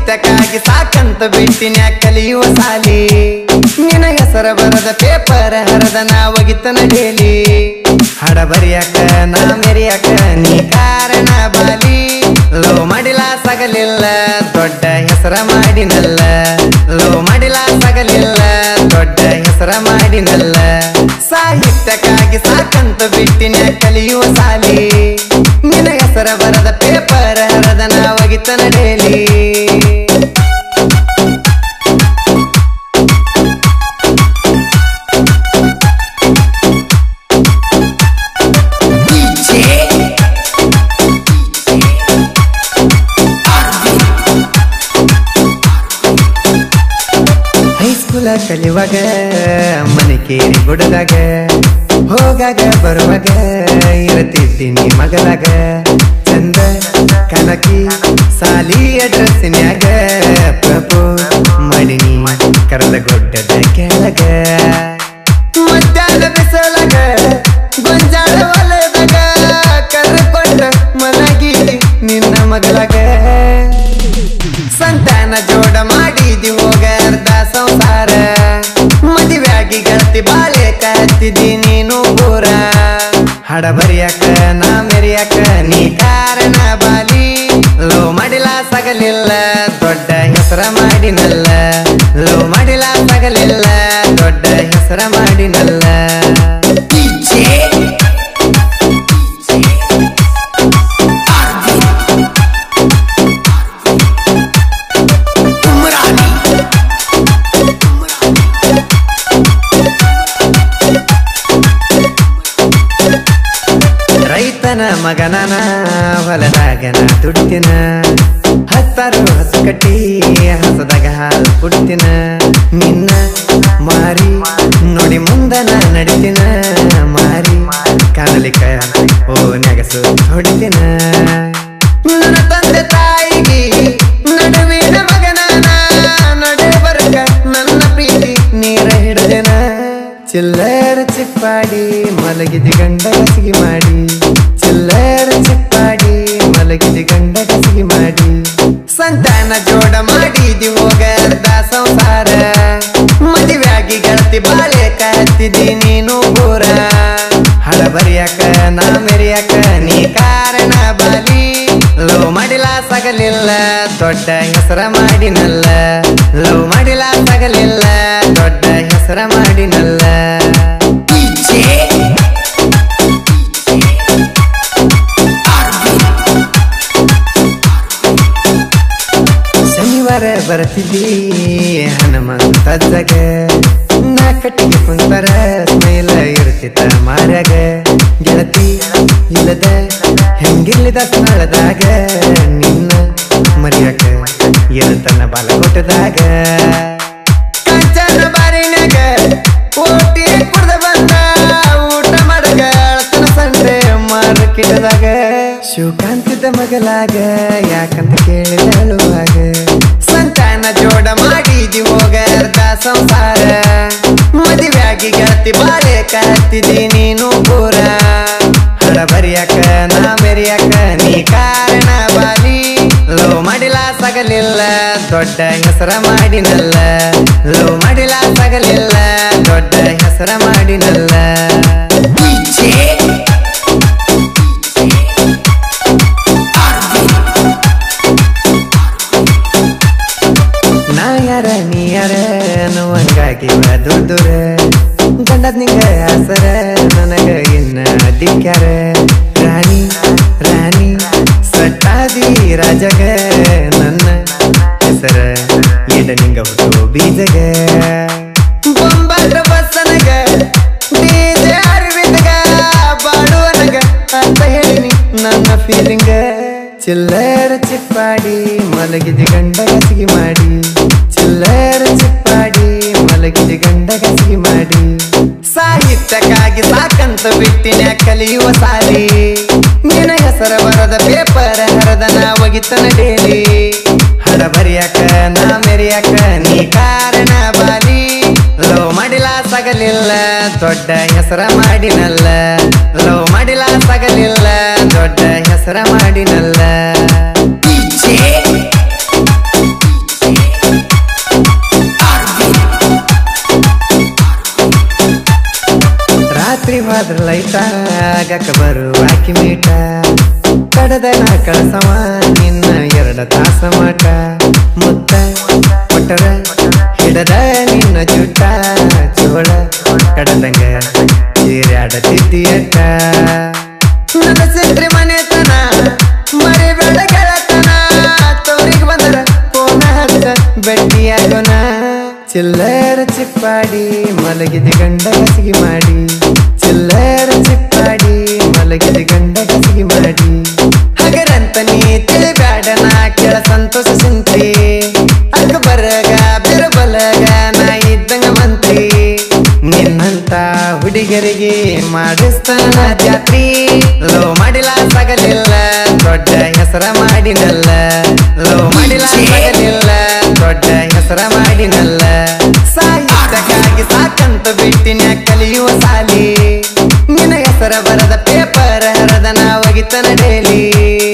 ಸಾಹಿತ್ಯಕ್ಕಾಗಿ ಸಾಕಂತ ಬಿಟ್ಟಿನ ಕಲಿಯುವ ಸಾಲಿ ನಿನ ಹೆಸರ ಬರದ ಪೇಪರ್ ಹರದ ನಾ ಒಗಿತನ ಡೇಲಿ ಹಡ ಬರಿಯಾಕ ನಾ ಮೆರಿಯಾಕ ನೀ ಕಾರಣ ಬಾಲಿ ಲೋ ಮಾಡಿಲ್ಲ ಸಗಲಿಲ್ಲ ದೊಡ್ಡ ಹೆಸರ ಮಾಡಿನಲ್ಲ ಲೋ ಮಾಡಿಲ್ಲ ಸಗಲಿಲ್ಲ ದೊಡ್ಡ ಹೆಸರ ಮಾಡಿನಲ್ಲ ಸಾಹಿತ್ಯಕ್ಕಾಗಿ ಸಾಕಂತ ಬಿಟ್ಟಿನ ಕಲಿಯುವ ಸಾಲಿ ನಿನ ಹೆಸರ ಬರದ ಪೇಪರ್ ಹರದ ನಾ ಒಗಿತನ ಡೇಲಿ ಹೈಸ್ಕೂಲ ಕಲಿಯುವಾಗ ಮನೆ ಕೇರಿ ಗುಡದಾಗ ಹೋಗಾಗ ಬರುವಾಗ ಇರತಿದ್ದೀನಿ ಮಗಲಾಗ ಚಂದ ಕನಕಿ ಸಾಲಿ ಅಡ್ರೆಸ್ನ್ಯಾಗ ಪ್ರಭು ಮಡಿನಿ ಕರದ ಗುಡ್ಡದ ಕೆಳಗ ಮಧ್ಯಾಹ್ನ ಬಿಸಲಾಗ ಗೊಂಜಾಳ ಹೊಲದಾಗ ಕರ್ಕೊಂಡ ಮಲಗಿ ನಿನ್ನ ಮಗಲಾಗ ಸಂತಾನ ಜೋಡ ಮಾಡಿದಿ ಹೋಗ ಅರ್ಧ ಸಂಸಾರ ಮದುವೆಯಾಗಿ ಗೆಳತಿ ಬಾಳೆ ಕತ್ತಿದಿ ನೀನು ಪೂರ ಹಡ ಬರಿಯಾಕ ನಾ ಮೆರಿಯಾಕ ನೀ ಕಾರಣ ಬಾಲಿ ಲೋ ಮಾಡಿಲ್ಲ ಸಗಲಿಲ್ಲ ದೊಡ್ಡ ಹೆಸರ ಮಾಡಿನಲ್ಲ ಲೋ ಮಾಡಿಲ್ಲ ಸಗಲಿಲ್ಲ ದೊಡ್ಡ ಹೆಸರ ಮಾಡಿನಲ್ಲ ರೈತನ ಮಗನನ ಹೊಲದಾಗ ನಾ ದುಡ್ತಿನ ಹತ್ತಾರು ಹಸು ಕಟ್ಟಿ ಹಸದಾಗ ಹಾಲು ಕುಡ್ತಿನ ನಿನ್ನ ಮಾರಿ ನೋಡಿ ಮುಂದ ನಾ ನಡಿತಿನ ಮಾರಿ ಕಾಣಲಿಕ್ಕ ಓ ನೆಗಸು ಹೊಡಿತಿನ ನನ್ನ ತಂದೆ ತಾಯಿಗೆ ನಡುವಿನ ಮಗನನ ನಡೆ ಬರ್ಕ ನನ್ನ ಪ್ರೀತಿ ನೀರ ಹಿಡಿದೆನ ಚಿಲ್ಲರ ಚಿಪ್ಪಾಡಿ ಮಲಗಿದಿ ಗಂಡ ಕಸಿಗೆ ಮಾಡಿ ಚಿಲ್ಲರ ಚಿಪ್ಪಾಡಿ ಮಲಗಿದಿ ಗಂಡ ಕಸಿಗೆ ಮಾಡಿ ಸಂತಾನ ಜೋಡ ಮಾಡಿದಿ ಹೋಗ ಅರ್ಧ ಸಂಸಾರ ಮದುವೆಯಾಗಿ ಗೆಳತಿ ಬಾಳೆ ಕತ್ತಿದಿ ನೀನು ಪೂರ ಹಳ ಬರಿಯಾಕ ನಾ ಮೆರಿಯಾಕ ನೀ ಕಾರಣ ಬಾಲಿ ಲೋ ಮಾಡಿಲ್ಲ ಸಗಲಿಲ್ಲ ದೊಡ್ಡ ಹೆಸರ ಮಾಡಿನಲ್ಲ ಲೋ ಮಾಡಿಲ್ಲ ಸಗಲಿಲ್ಲ ದೊಡ್ಡ ಹೆಸರ ಮಾಡಿನಲ್ಲ ಶನಿವಾರ ಬರ್ತಿದ್ದಿ ಹನುಮಂತ ಜಗ ನಾ ಕಟ್ಟಿಗೆ ಕುಂತರ ಸ್ಮೈಲ ಇರ್ತಿತ್ತ ಮಾರ್ಯಾಗ ಗೆಳತಿ ಇಲ್ಲದ ಹೆಂಗಿಲ್ಲದ ಸ್ಥಳದಾಗ ನಿನ್ನ ಮರಿಯಾಕ ಇರತನ ಬಾಲಕೋಟದಾಗ ಕಂಚನ ಬಾರಿನಾಗ ಓಟಿ ಕುಡ್ದ ಬಂದ ಊಟ ಮಾಡಗ ಅಳ್ತನ ಸಂಡೆ ಮಾರ್ಕೆಟದಾಗ ಶಿವಕಾಂತಿದ ಮಗಲಾಗ ಯಾಕಂತ ಕೇಳಿದ ಹೇಳುವಾಗ ಸಂತಾನ ಜೋಡ ಮಾಡಿದಿ ಹೋಗ ಅರ್ಧ ಸಂಸಾರ ಮದುವೆಯಾಗಿ ಗೆಳತಿ ಬಾಳೆ ಕತ್ತಿದಿ ನೀನು ಪೂರ ಹಡ ಬರಿಯಾಕ ನಾ ಮೆರಿಯಾಕ ನೀ ಕಾರಣ ಬಾಲಿ ಲೋ ಮಾಡಿಲ್ಲ ಸಗಲಿಲ್ಲ ದೊಡ್ಡ ಹೆಸರ ಮಾಡಿನಲ್ಲ ಲೋ ಮಾಡಿಲ್ಲ ಸಗಲಿಲ್ಲ ದೊಡ್ಡ ಹೆಸರ ಮಾಡಿನಲ್ಲ ನಾ ಯಾರ ನೀ ಯಾರ ಅನ್ನುವಂಗಾಗಿ ದುಡ್ಡುರ ಗಂಡದ್ ನಿಂಗ ಆಸರ ನನಗ ಇನ್ನ ದಿಕ್ಕ್ಯಾರ ರಾಣಿ ರಾಣಿ ಸಟ್ಟಾದಿ ರಾಜಗ ನನ್ನ ಹೆಸರ ಎಡ ನಿಂಗ ಹುಟ್ಟು ಬೀಜಗ ಬೊಂಬಾಟ ಬಸ್ಸನಗ ಡಿಜೆ ಅರವಿಂದಗ ಬಾಡುವನಗ ಅಂತ ಹೇಳಿನಿ ನನ್ನ ಫೀಲಿಂಗ ಚಿಲ್ಲರ ಚಿಪ್ಪಾಡಿ ಮಲಗಿದಿ ಗಂಡ ಕಸಿಗೆ ಮಾಡಿ ಚಿಲ್ಲರ ಚಿಪ್ಪಾಡಿ ಮಲಗಿದಿ ಗಂಡ ಕಸಿಗೆ ಮಾಡಿ ಸಾಹಿತ್ಯಕ್ಕಾಗಿ ಸಾಕಂತ ಬಿಟ್ಟಿನ ಕಲಿಯುವ ಸಾಲಿ ನಿನ ಹೆಸರ ಬರದ ಪೇಪರ್ ಹರದ ನಾ ಒಗಿತನ ಡೇಲಿ ಹಡ ಬರಿಯಾಕ ನಾ ಮೆರಿಯಾಕ ನೀ ಕಾರಣ ಬಾಲಿ ಲೋ ಮಾಡಿಲ್ಲ ಸಗಲಿಲ್ಲ ದೊಡ್ಡ ಹೆಸರ ಮಾಡಿನಲ್ಲ ಲೋ ಮಾಡಿಲ್ಲ ಸಗಲಿಲ್ಲ ದೊಡ್ಡ ಹೆಸರ ಮಾಡಿನಲ್ಲ ಹೋದ್ರ ಲೈಟ ಆಗಕ ಬರುವಾಕಿ ಮೀಟ ಕಡದನ ಕಳಸವ ನಿನ್ನ ಎರಡ ತಾಸ ಮಟ ಮುತ್ತ ಕೊಟ್ಟರ ಹಿಡದ ನಿನ್ನ ಜುಟ್ಟ ಚೋಳ ಕಡದಂಗ ಚೀರಾಡತಿದ್ದೀಯಟ ನನ್ನ ಸಿಂದ್ರಿ ಮನೆತನ ಮರಿಬೇಡ ಗೆಳತನ ತೋರಿಗೆ ಬಂದರ ಫೋನ ಹಚ್ಚ ಭೇಟಿಯಾಗೋಣ ಚಿಲ್ಲರ ಚಿಪ್ಪಾಡಿ ಮಲಗಿದ ಗಂಡ ಕಸಿಗೆ ಮಾಡಿ ಚಿಲ್ಲರ ಚಿಪ್ಪಾಡಿ ಮಲಗಿದ ಗಂಡ ಕಸಿಗೆ ಮಾಡಿ ಹಗರಂತ ನೀ ತಿಳಿಬ್ಯಾಡ ನಾ ಕೆಳ ಸಂತೋಷ ಸಿಂತ್ರಿ ಅಕ್ಕ ಬರಗ ಬಿರುಬಲಗ ನಾ ಇದ್ದಂಗ ಮಂತ್ರಿ ನಿನ್ನಂತ ಹುಡುಗರಿಗೆ ಮಾಡಿಸ್ತಾನ ಜಾತ್ರಿ ಲೋ ಮಾಡಿಲ್ಲ ಸಗಲಿಲ್ಲ ದೊಡ್ಡ ಹೆಸರ ಮಾಡಿನಲ್ಲ ಲೋ ಮಾಡಿಲ್ಲ ಸಗಲಿಲ್ಲ ದೊಡ್ಡ ಹೆಸರ ಮಾಡಿನಲ್ಲ ಸಾಹಿತ್ಯಕ್ಕಾಗಿ ಸಾಕಂತ ಬಿಟ್ಟಿನ ಕಲಿಯುವ ಸಾಲಿ ನಿನ್ನ ಹೆಸರ ಬರದ ಪೇಪರ್ ಹರದ ನಾ ಒಗಿತನ ಡೇಲಿ